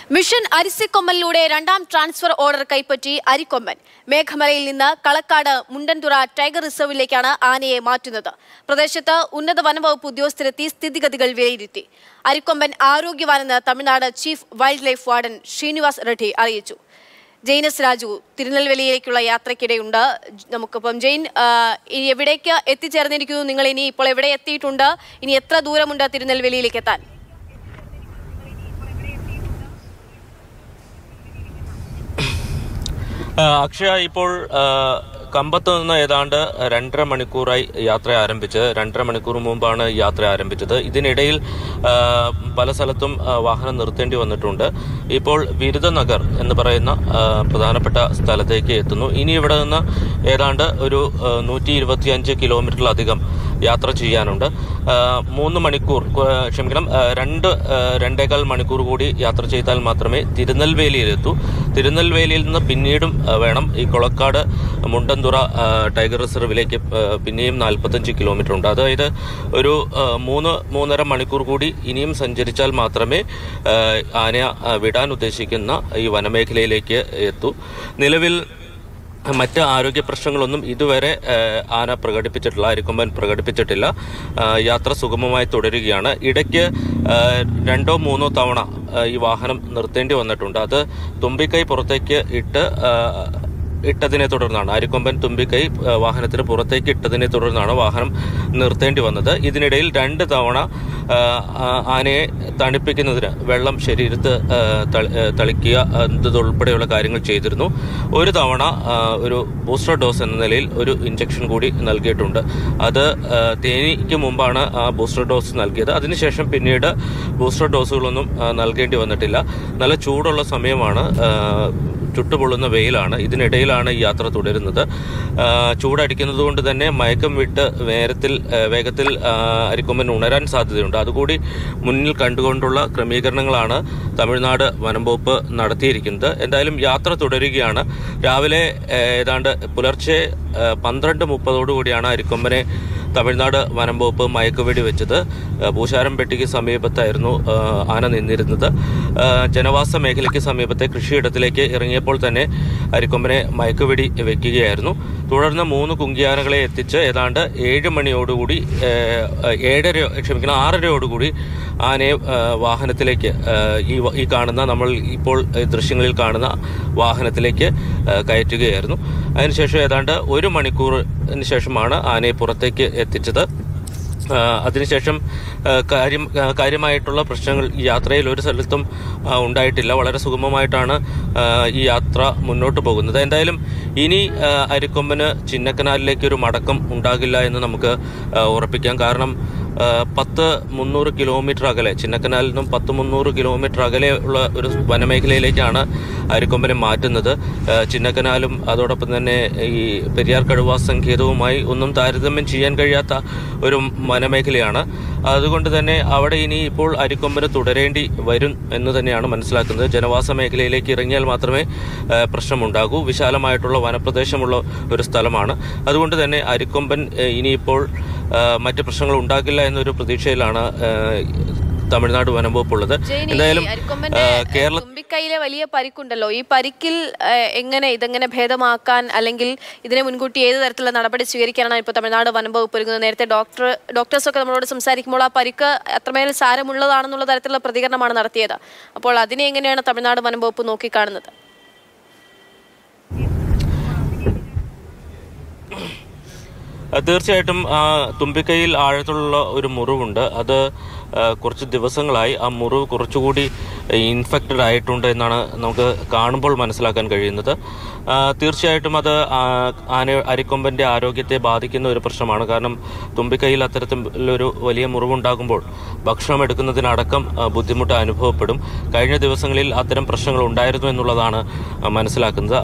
mission അരിസിക്കൊമ്മലിലൂടെ രണ്ടാം transfer order കൈപ്പറ്റി അരിക്കൊമ്പൻ മേഘമലയിൽ നിന്ന് കളക്കാട് മുണ്ടൻതുറ ടൈഗർ റിസർവിലേക്കാണ് ആനയെ മാറ്റുന്നത് പ്രദേശത്ത് ഉന്നത വനംവകുപ്പ് ഉദ്യോഗസ്ഥരെത്തി സ്ഥിതിഗതികൾ വിലയിരുത്തി അരിക്കൊമ്പൻ ആരോഗ്യവാനെന്ന് Tamil Nadu chief wildlife warden Srinivas Reddy അറിയിച്ചു ജെയിനസ് രാജു തിരുനെൽവേലിയിലേക്കുള്ള യാത്രയ്ക്കിടെയുണ്ട് നമുക്കിപ്പം ജെയിൻ ആ, ഇനി എവിടേക്ക് എത്തിച്ചേർന്നിരിക്കുന്നു നിങ്ങൾ ഇനി ഇപ്പോൾ എവിടെ എത്തിയിട്ടുണ്ട് ഇനി എത്ര ദൂരമുണ്ട് തിരുനെൽവേലിയിലേക്ക് എത്താൻ ആ, അക്ഷയ ഇപ്പോൾ ആ, കമ്പത്ത് നിന്ന് ഏതാണ്ട് രണ്ടര മണിക്കൂറായി യാത്ര ആരംഭിച്ച് രണ്ടര മണിക്കൂർ മുമ്പാണ് യാത്ര ആരംഭിച്ചത് ഇതിനിടയിൽ ആ, പല സ്ഥലത്തും ആ, വാഹനം നിർത്തേണ്ടി വന്നിട്ടുണ്ട് ഇപ്പോൾ ബിരുദനഗർ എന്ന് പറയുന്ന ആ, പ്രധാനപ്പെട്ട സ്ഥലത്തേക്ക് എത്തുന്നു ഇനി ഇവിടെ നിന്ന് ഏതാണ്ട് ഒരു നൂറ്റി ഇരുപത്തിയഞ്ച് കിലോമീറ്ററിലധികം യാത്ര ചെയ്യാനുണ്ട് ആ, മൂന്ന് മണിക്കൂർ കു- ക്ഷമിക്കണം ആ, രണ്ട് ആ, രണ്ടേകാൽ മണിക്കൂർ കൂടി യാത്ര ചെയ്താൽ മാത്രമേ തിരുനെൽവേലിയിലെത്തൂ തിരുനെൽവേലിയിൽ നിന്ന് പിന്നീടും ആ, വേണം ഈ കൊളക്കാട് മുണ്ടന്തുറ ആ, ടൈഗർ റിസർവിലേക്ക് ആ, പിന്നെയും നാൽപ്പത്തഞ്ച് കിലോമീറ്റർ ഉണ്ട് അതായത് ഒരു ആ, മൂന്ന് മൂന്നര മണിക്കൂർ കൂടി ഇനിയും സഞ്ചരിച്ചാൽ മാത്രമേ ആ, ആന ആ, വിടാൻ ഉദ്ദേശിക്കുന്ന ഈ വനമേഖലയിലേക്ക് എത്തൂ നിലവിൽ മറ്റ് ആരോഗ്യ പ്രശ്നങ്ങളൊന്നും ഇതുവരെ ഏഹ്, ആന പ്രകടിപ്പിച്ചിട്ടില്ല അരിക്കൊമ്പൻ പ്രകടിപ്പിച്ചിട്ടില്ല ആഹ്, യാത്ര സുഗമമായി തുടരുകയാണ് ഇടയ്ക്ക് ഏഹ്, രണ്ടോ മൂന്നോ തവണ ഏഹ്, ഈ വാഹനം നിർത്തേണ്ടി വന്നിട്ടുണ്ട് അത് തുമ്പിക്കൈ പുറത്തേക്ക് ഇട്ട് ഏഹ്, ഇട്ടതിനെ തുടർന്നാണ് അരിക്കൊമ്പൻ തുമ്പിക്കൈ ഏഹ്, വാഹനത്തിന് പുറത്തേക്ക് ഇട്ടതിനെ തുടർന്നാണ് വാഹനം നിർത്തേണ്ടി വന്നത് ഇതിനിടയിൽ രണ്ട് തവണ ഏഹ്, ആ- ആനയെ തണുപ്പിക്കുന്നതിന് വെള്ളം ശരീരത്ത് ഏഹ്, തളി- ഏഹ്, തളിക്കുക എന്നതുൾപ്പെടെയുള്ള കാര്യങ്ങൾ ചെയ്തിരുന്നു ഒരു തവണ ആ, ഒരു ബൂസ്റ്റർ ഡോസ് എന്ന നിലയിൽ ഒരു ഇഞ്ചക്ഷൻ കൂടി നൽകിയിട്ടുണ്ട് അത് ആ, തേനിക്ക് മുമ്പാണ് ആ ബൂസ്റ്റർ ഡോസ് നൽകിയത് അതിനുശേഷം പിന്നീട് ബൂസ്റ്റർ ഡോസുകളൊന്നും ആ, നൽകേണ്ടി വന്നിട്ടില്ല നല്ല ചൂടുള്ള സമയമാണ് ആ, ചുട്ടുപൊള്ളുന്ന വെയിലാണ് ഇതിനിടയിലാണ് ഈ യാത്ര തുടരുന്നത് ആ, ചൂടടിക്കുന്നത് കൊണ്ട് തന്നെ മയക്കം വിട്ട് വേഗത്തിൽ ആ, വേഗത്തിൽ ആ, അരിക്കൊമ്പൻ ഉണരാൻ സാധ്യതയുണ്ട് അതുകൂടി മുന്നിൽ കണ്ടുകൊണ്ടുള്ള ക്രമീകരണങ്ങളാണ് തമിഴ്നാട് വനംവകുപ്പ് നടത്തിയിരിക്കുന്നത് എന്തായാലും യാത്ര തുടരുകയാണ് രാവിലെ ആ, ഏതാണ്ട് പുലർച്ചെ ആ, പന്ത്രണ്ട് മുപ്പതോടുകൂടിയാണ് അരിക്കൊമ്പനെ തമിഴ്നാട് വനം വകുപ്പ് മയക്കുവെടി വെച്ചത് ആ, പൂശാരംപെട്ടിക്ക് സമീപത്തായിരുന്നു ആ, ആന നിന്നിരുന്നത് ആ, ജനവാസ മേഖലയ്ക്ക് സമീപത്തെ കൃഷിയിടത്തിലേക്ക് ഇറങ്ങിയപ്പോൾ തന്നെ അരിക്കൊമ്പനെ മയക്കുവെടി വെക്കുകയായിരുന്നു തുടർന്ന് മൂന്ന് കുങ്കിയാനകളെ എത്തിച്ച് ഏതാണ്ട് ഏഴ് മണിയോടുകൂടി ആ, ഏഴര ക്ഷമിക്കണം ആറരയോടുകൂടി ആനയെ ആ, വാഹനത്തിലേക്ക് ആ, ഈ വ- ഈ കാണുന്ന നമ്മൾ ഇപ്പോൾ ദൃശ്യങ്ങളിൽ കാണുന്ന വാഹനത്തിലേക്ക് ആ, കയറ്റുകയായിരുന്നു അതിനുശേഷം ഏതാണ്ട് ഒരു മണിക്കൂറിന് ശേഷമാണ് ആനയെ പുറത്തേക്ക് എത്തിച്ചത് ആ, അതിനുശേഷം ആ, കാര്യം ആ, കാര്യമായിട്ടുള്ള പ്രശ്നങ്ങൾ ഈ യാത്രയിൽ ഒരു സ്ഥലത്തും ആ, ഉണ്ടായിട്ടില്ല വളരെ സുഗമമായിട്ടാണ് ആ, ഈ യാത്ര മുന്നോട്ട് പോകുന്നത് എന്തായാലും ഇനി ആ, അരിക്കൊമ്പന് ചിന്നക്കനാലിലേക്ക് ഒരു മടക്കം ഉണ്ടാകില്ല എന്ന് നമുക്ക് ആ, ഉറപ്പിക്കാം കാരണം ആ, പത്ത് മുന്നൂറ് കിലോമീറ്റർ അകലെ ചിന്നക്കനാലിൽ നിന്നും പത്ത് മുന്നൂറ് കിലോമീറ്റർ അകലെ ഉള്ള ഒരു വനമേഖലയിലേക്കാണ് അരിക്കൊമ്പനെ മാറ്റുന്നത് ആ, ചിന്നക്കനാലും അതോടൊപ്പം തന്നെ ഈ പെരിയാർ കടുവ സങ്കേതവുമായി ഒന്നും താരതമ്യം ചെയ്യാൻ കഴിയാത്ത ഒരു വനമേഖലയാണ് അതുകൊണ്ട് തന്നെ അവിടെ ഇനി ഇപ്പോൾ അരിക്കൊമ്പന് തുടരേണ്ടി വരും എന്ന് തന്നെയാണ് മനസ്സിലാക്കുന്നത് ജനവാസ മേഖലയിലേക്ക് ഇറങ്ങിയാൽ മാത്രമേ ആ, പ്രശ്നമുണ്ടാകൂ വിശാലമായിട്ടുള്ള വനപ്രദേശമുള്ള ഒരു സ്ഥലമാണ് അതുകൊണ്ട് തന്നെ അരിക്കൊമ്പൻ ആ, ഇനിയിപ്പോൾ ആ, മറ്റ് പ്രശ്നങ്ങൾ ഉണ്ടാകില്ല എന്നൊരു പ്രതീക്ഷയിലാണ് ആ, തമിഴ്നാട് വനംവകുപ്പ് ഉള്ളത് ജെയിനി, എന്തായാലും അരിക്കൊമ്പന്റെ ആ, കേരള തുമ്പിക്കൈയിലെ വലിയ പരിക്കുണ്ടല്ലോ ഈ പരിക്കിൽ ഏഹ്, എങ്ങനെ ഇതെങ്ങനെ ഭേദമാക്കാൻ അല്ലെങ്കിൽ ഇതിനെ മുൻകൂട്ടി ഏത് തരത്തിലുള്ള നടപടി സ്വീകരിക്കാനാണ് ഇപ്പോൾ തമിഴ്നാട് വനം വകുപ്പ് ഒരുങ്ങുന്നത് നേരത്തെ ഡോക്ടർ ഡോക്ടേഴ്സൊക്കെ നമ്മളോട് സംസാരിക്കുമ്പോൾ ആ പരിക്ക് അത്രമേൽ സാരമുള്ളതാണെന്നുള്ള തരത്തിലുള്ള പ്രതികരണമാണ് നടത്തിയത് അപ്പോൾ അതിനെ എങ്ങനെയാണ് തമിഴ്നാട് വനം വകുപ്പ് നോക്കിക്കാണുന്നത് ആ, തീർച്ചയായിട്ടും ആ തുമ്പിക്കൈയിൽ ആഴത്തിലുള്ള ഒരു മുറിവുണ്ട് അത് ആ, കുറച്ച് ദിവസങ്ങളായി ആ മുറിവ് കുറച്ചുകൂടി ഇൻഫെക്റ്റഡ് ആയിട്ടുണ്ട് എന്നാണ് നമുക്ക് കാണുമ്പോൾ മനസ്സിലാക്കാൻ കഴിയുന്നത് ആ, തീർച്ചയായിട്ടും അത് ആ, ആന അരിക്കൊമ്പൻ്റെ ആരോഗ്യത്തെ ബാധിക്കുന്ന ഒരു പ്രശ്നമാണ് കാരണം തുമ്പിക്കൈയിൽ അത്തരത്തിലൊരു വലിയ മുറിവുണ്ടാകുമ്പോൾ ഭക്ഷണം എടുക്കുന്നതിനടക്കം ആ, ബുദ്ധിമുട്ട് അനുഭവപ്പെടും കഴിഞ്ഞ ദിവസങ്ങളിൽ അത്തരം പ്രശ്നങ്ങൾ ഉണ്ടായിരുന്നു എന്നുള്ളതാണ് ആ, മനസ്സിലാക്കുന്നത്